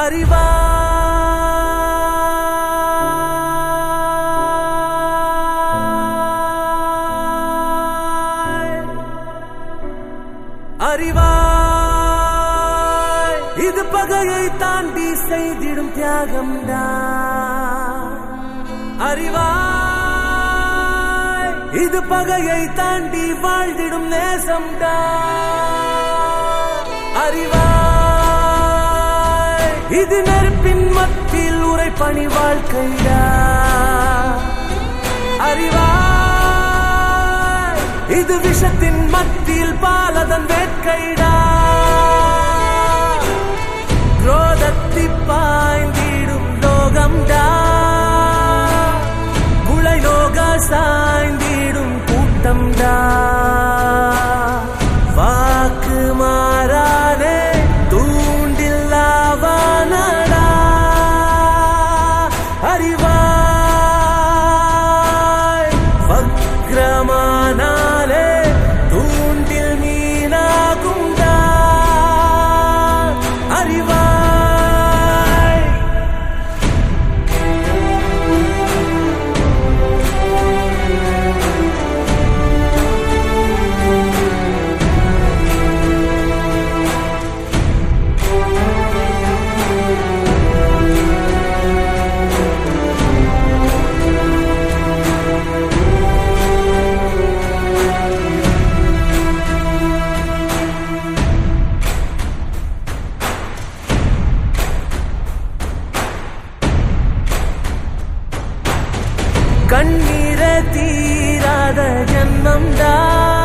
அறிவாய் அறிவாய் இது பகையை தாண்டி செய்திடும் தியாகம்டா அறிவாய் இது பகையை தாண்டி வாழ்ந்திடும் நேசம்டா அறிவாய் இது நெருப்பின் மத்தியில் உரைப்பணி வாழ்க்கைடா அறிவாய் இது விஷத்தின் மத்தியில் பாலதன் வேட்கைடா குரோதத்தி பாய்ந்திடும் லோகம்டா குலை நோக சாய்ந்திடும் கூட்டம்டா வாக்கு மாறானே தூண்டில்லாவானடா அறிவாய் வக்ரமானாலே தூண்டில் மீனாகுண்டா அறிவாய் கண்ணீர தீராத ஜன்மம்டா